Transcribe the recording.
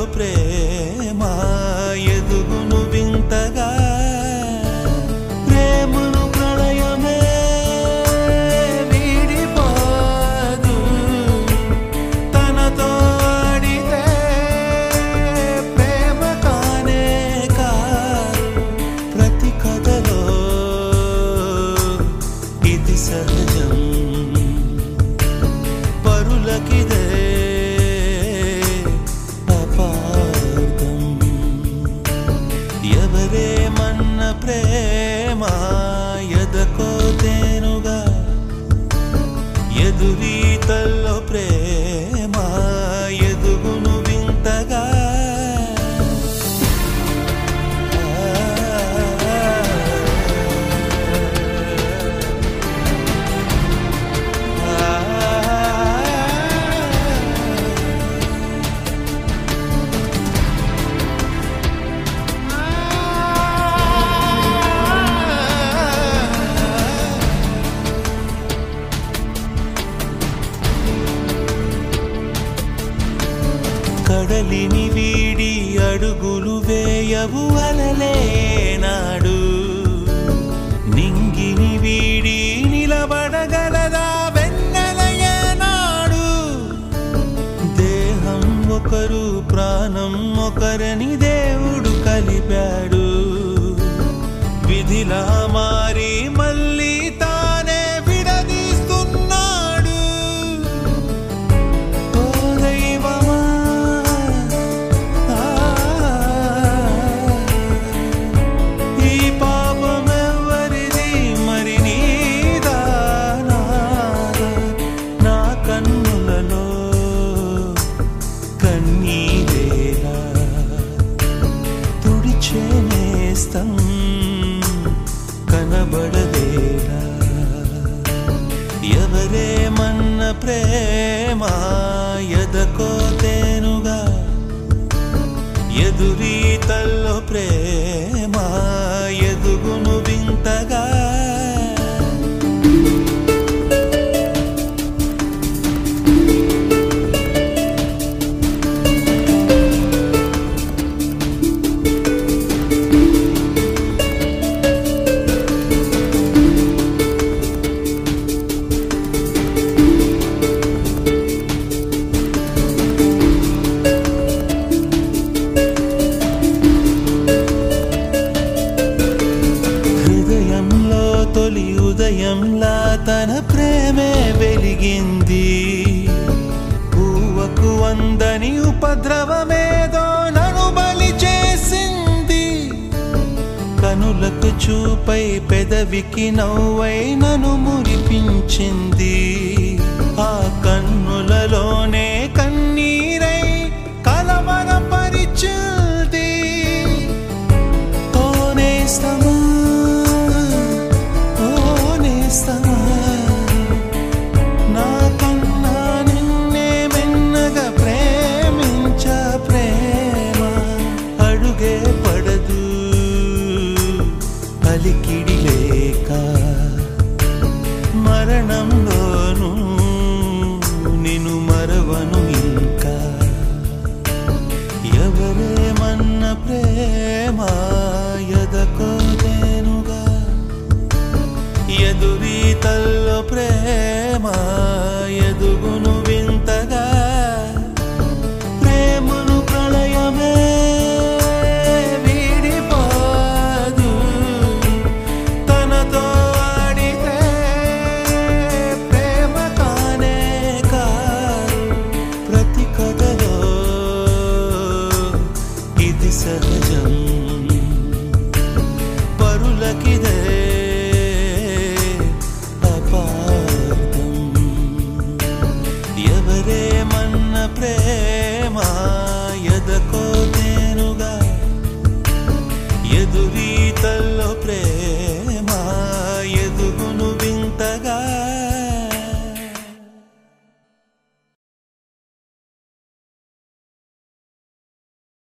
ప్రేమ ఎదుగును వింతగా ప్రేమను ప్రళయమే వీడిపోదు తనతో ఆడితే ప్రేమ కానే కాదు ప్రతి కథలో ఇది సహజం పరులకిదే అపార్థం ఎవరేమన్న ప్రేమ ఎదకో తేనుగా ఎదురీతల్లో ప్రేమ ఎదుగును వింతగా కడలిని వీడి అడుగులు వేయవు అలలేనాడు నింగిని వీడి నిలబడగలదా వెన్నెలయేనాడు దేహం ఒకరు ప్రాణం ఒకరని దేవుడు కలిపాడు విధిలా మారి మళ్ళీ తానే విడదీస్తున్నాడు ఓ దైవమా ఆ, ఈ పాపమెవ్వరిది మరి నీదా నాదా? నా కన్నులలో కన్నీరేలా తుడిచే నేస్తం కనబడదేలా ఎవరేమన్న ప్రేమ ఎదకో తేనుగా ఎదురీతల్లో ప్రేమ ఎదుగును వింతగా హృదయంలో తొలి ఉదయంలా తన ప్రేమే వెలిగింది పువ్వకు వందని ఉపద్రవమేదో నను బలి చేసింది కనులకు చూపై పెదవికి నవ్వై నను మురిపించింది ఆ కన్నులలోనే కన్నీరై కలవరపరిచింది ఓనేస్తమా ఓనేస్తమా నా కన్నా నిన్నే మెన్నగా ప్రేమించ ప్రేమ అడుగే పడదు అలికిడి లేక మరణంలోనూ నిన్ను మరవను ఇంకా ఎవరేమన్న ప్రేమ ఎదకోదేనుగా ఎదురీతల్లో ప్రేమ ఎదుగును వింతగా ప్రేమను ప్రళయమే వీడిపోదు తనతో ఆడితే ప్రేమ కానే కాదు ప్రతి కథలో ఇది సహజం పరులకిదే అపార్థం ఎవరేమన్న ప్రేమ ఎదకో తేనుగా ఎదురీతల్లో ప్రేమ